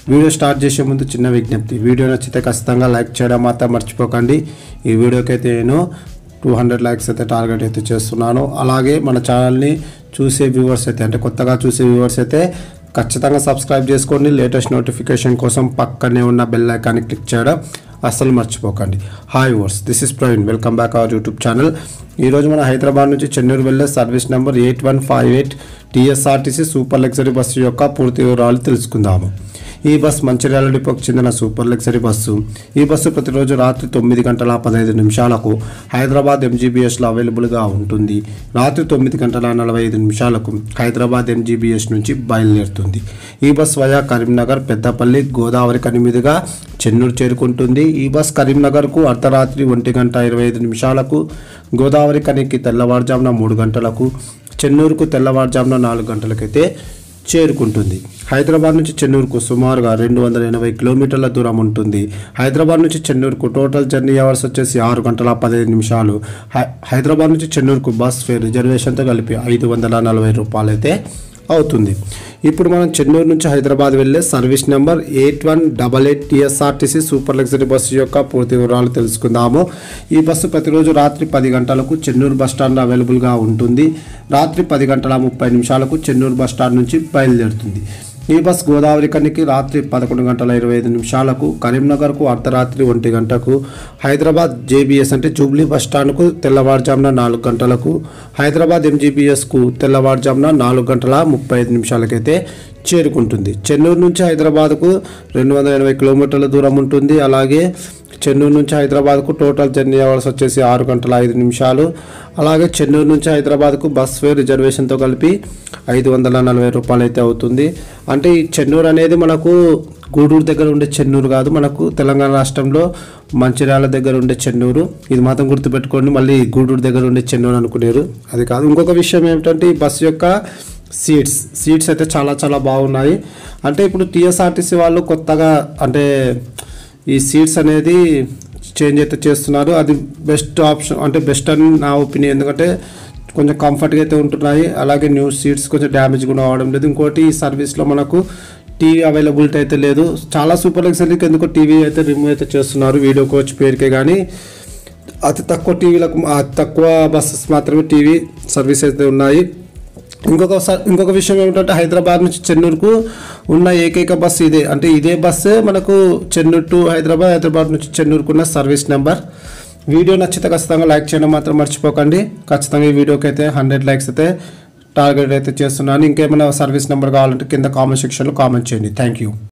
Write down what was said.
video start చేసే ముందు చిన్న విజ్ఞప్తి వీడియో నచ్చితే ఖచ్చితంగా లైక్ చేయడం మాత్రం మర్చిపోకండి ఈ వీడియోకి అయితే నేను టూ హండ్రెడ్ లైక్స్ అయితే టార్గెట్ అయితే చేస్తున్నాను అలాగే మన ఛానల్ని చూసే వ్యూవర్స్ అయితే అంటే కొత్తగా చూసే వ్యూవర్స్ అయితే ఖచ్చితంగా సబ్స్క్రైబ్ చేసుకోండి లేటెస్ట్ నోటిఫికేషన్ కోసం పక్కనే ఉన్న బెల్ ఐకాన్ని క్లిక్ చేయడం అస్సలు మర్చిపోకండి hi viewers this is Praveen welcome back our YouTube channel ఈరోజు మన హైదరాబాద్ నుంచి చెన్నూరు వెళ్ళే service number eight one five eight T S R T C super luxury bus యొక్క పూర్తి వివరాలు తెలుసుకుందాము ఈ బస్ మంచిర్యాల డిపోకు చెందిన సూపర్ లగ్జరీ బస్సు ఈ బస్సు ప్రతిరోజు రాత్రి తొమ్మిది గంటల పదహైదు నిమిషాలకు హైదరాబాద్ ఎంజీబీఎస్లో అవైలబుల్గా ఉంటుంది రాత్రి తొమ్మిది గంటల నలభై ఐదు నిమిషాలకు హైదరాబాద్ ఎంజీబీఎస్ నుంచి బయలుదేరుతుంది ఈ bus via Karimnagar Peddapalli Godavarikhani మీదుగా చెన్నూరు చేరుకుంటుంది ఈ బస్ కరీంనగర్కు అర్ధరాత్రి ఒంటి గంట ఇరవై ఐదు నిమిషాలకు గోదావరి కనికి తెల్లవారుజామున మూడు గంటలకు చెన్నూరుకు తెల్లవారుజామున నాలుగు గంటలకైతే చేరుకుంటుంది హైదరాబాద్ నుంచి చెన్నూరుకు సుమారుగా రెండు వందల ఎనభై కిలోమీటర్ల దూరం ఉంటుంది హైదరాబాద్ నుంచి చెన్నూరుకు టోటల్ జర్నీ అవర్స్ వచ్చేసి ఆరు గంటల పదిహేను నిమిషాలు హై- హైదరాబాద్ నుంచి చెన్నూరుకు బస్ ఫేర్ రిజర్వేషన్తో కలిపి ఐదు వందల నలభై రూపాయలు అయితే అవుతుంది ఇప్పుడు మనం చెన్నూరు నుంచి హైదరాబాద్ వెళ్ళే service number eight one double eight T S R T C super luxury bus యొక్క పూర్తి వివరాలు తెలుసుకుందాము ఈ బస్సు ప్రతిరోజు రాత్రి పది గంటలకు చెన్నూరు బస్ స్టాండ్ అవైలబుల్గా ఉంటుంది రాత్రి పది గంటల ముప్పై నిమిషాలకు చెన్నూరు బస్ స్టాండ్ నుంచి బయలుదేరుతుంది ఈ బస్ గోదావరి కనికి రాత్రి పదకొండు గంటల ఇరవై ఐదు నిమిషాలకు కరీంనగర్కు అర్ధరాత్రి ఒంటి గంటకు హైదరాబాద్ జేబీఎస్ అంటే జూబ్లీ బస్ స్టాండ్కు తెల్లవారుజామున నాలుగు గంటలకు హైదరాబాద్ ఎంజీబీఎస్కు తెల్లవారుజామున నాలుగు గంటల ముప్పై ఐదు నిమిషాలకైతే చేరుకుంటుంది చెన్నూరు నుంచి హైదరాబాద్కు రెండు వందల ఎనభై కిలోమీటర్ల దూరం ఉంటుంది అలాగే చెన్నూరు నుంచి హైదరాబాద్కు టోటల్ జర్నీ అవర్స్ వచ్చేసి ఆరు గంటల ఐదు నిమిషాలు అలాగే చెన్నూరు నుంచి హైదరాబాద్కు బస్ ఫేర్ రిజర్వేషన్తో కలిపి ఐదు వందల నలభై రూపాయలు అయితే అవుతుంది అంటే ఈ చెన్నూరు అనేది మనకు గూడూరు దగ్గర ఉండే చెన్నూరు కాదు మనకు తెలంగాణ రాష్ట్రంలో మంచిర్యాల దగ్గర ఉండే చెన్నూరు ఇది మాత్రం గుర్తుపెట్టుకోండి మళ్ళీ గూడూరు దగ్గర ఉండే చెన్నూరు అనుకునేరు అది కాదు ఇంకొక విషయం ఏమిటంటే ఈ బస్సు యొక్క సీట్స్ సీట్స్ అయితే చాలా చాలా బాగున్నాయి అంటే ఇప్పుడు టీఎస్ఆర్టీసీ వాళ్ళు కొత్తగా అంటే ఈ సీట్స్ అనేది చేంజ్ అయితే చేస్తున్నారు అది బెస్ట్ ఆప్షన్ అంటే బెస్ట్ అని నా ఒపీనియన్ ఎందుకంటే కొంచెం కంఫర్ట్గా అయితే ఉంటున్నాయి అలాగే న్యూ సీట్స్ కొంచెం డ్యామేజ్ కూడా అవడం లేదు ఇంకోటి ఈ సర్వీస్లో మనకు టీవీ అవైలబిలిటీ అయితే లేదు చాలా సూపర్ లగ్జరీకి ఎందుకో టీవీ అయితే రిమూవ్ అయితే చేస్తున్నారు వీడియో కోచ్ పేరుకే కానీ అతి తక్కువ టీవీలకు అతి తక్కువ బస్సెస్ మాత్రమే టీవీ సర్వీస్ అయితే ఉన్నాయి ఇంకొక స- ఇంకొక విషయం ఏమిటంటే హైదరాబాద్ నుంచి చెన్నూరుకు ఉన్న ఏకైక బస్సు ఇదే అంటే ఇదే బస్సే మనకు చెన్నూరు టు హైదరాబాద్ హైదరాబాద్ నుంచి చెన్నూరుకు ఉన్న సర్వీస్ నెంబర్ వీడియో నచ్చితే ఖచ్చితంగా లైక్ చేయడం మాత్రం మర్చిపోకండి ఖచ్చితంగా ఈ వీడియోకి అయితే హండ్రెడ్ లైక్స్ అయితే టార్గెట్ అయితే చేస్తున్నాను ఇంకేమైనా సర్వీస్ నెంబర్ కావాలంటే కింద కామెంట్ సెక్షన్లో కామెంట్ చేయండి థ్యాంక్ యూ